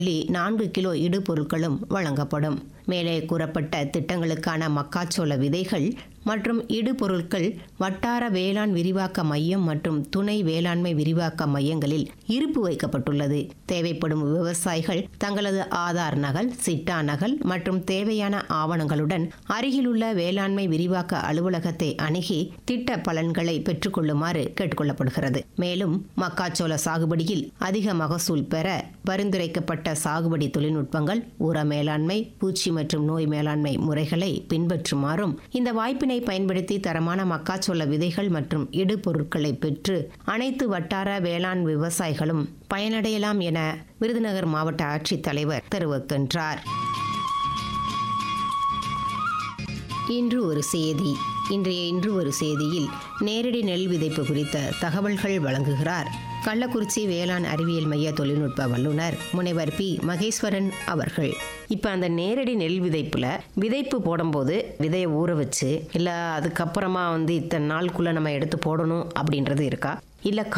புள்ளி நான்கு கிலோ இடுபொருட்களும் வழங்கப்படும் மேலே கூறப்பட்ட திட்டங்களுக்கான மக்காச்சோள விதைகள் மற்றும் இடுபொருட்கள் வட்டார வேளாண் விரிவாக்க மையம் மற்றும் துணை வேளாண்மை விரிவாக்க மையங்களில் இருப்பு வைக்கப்பட்டுள்ளது தேவைப்படும் விவசாயிகள் தங்களது ஆதார் நகல் சிட்டா நகல் மற்றும் தேவையான ஆவணங்களுடன் அருகிலுள்ள வேளாண்மை விரிவாக்க அலுவலகத்தை அணுகி திட்ட பலன்களை பெற்றுக்கொள்ளுமாறு கேட்டுக்கொள்ளப்படுகிறது மேலும் மக்காச்சோள சாகுபடியில் அதிக மகசூல் பெற பரிந்துரைக்கப்பட்ட சாகுபடி தொழில்நுட்பங்கள் உர மேலாண்மை பூச்சி மற்றும் நோய் மேலாண்மை முறைகளை பின்பற்றுமாறும் இந்த வாய்ப்பினை பயன்படுத்தி தரமான மக்காச்சோள விதைகள் மற்றும் இடுபொருட்களை பெற்று அனைத்து வட்டார வேளாண் விவசாயிகளும் பயனடையலாம் என விருதுநகர் மாவட்ட ஆட்சித்தலைவர் தெரிவிக்கின்றார் இன்று ஒரு செய்தி இன்றைய இன்று ஒரு செய்தியில் நேரடி நெல் விதைப்பு குறித்த தகவல்கள் வழங்குகிறார் கள்ளக்குறிச்சி வேளாண் அறிவியல் மைய தொழில்நுட்ப வல்லுநர் முனைவர் பி மகேஸ்வரன் அவர்கள் இப்போ அந்த நேரடி நெல் விதைப்புல விதைப்பு போடும்போது விதையை ஊற வச்சு இல்லை அதுக்கப்புறமா வந்து இத்தனை நாளுக்குள்ள நம்ம எடுத்து போடணும் அப்படின்றது இருக்கா இல்லை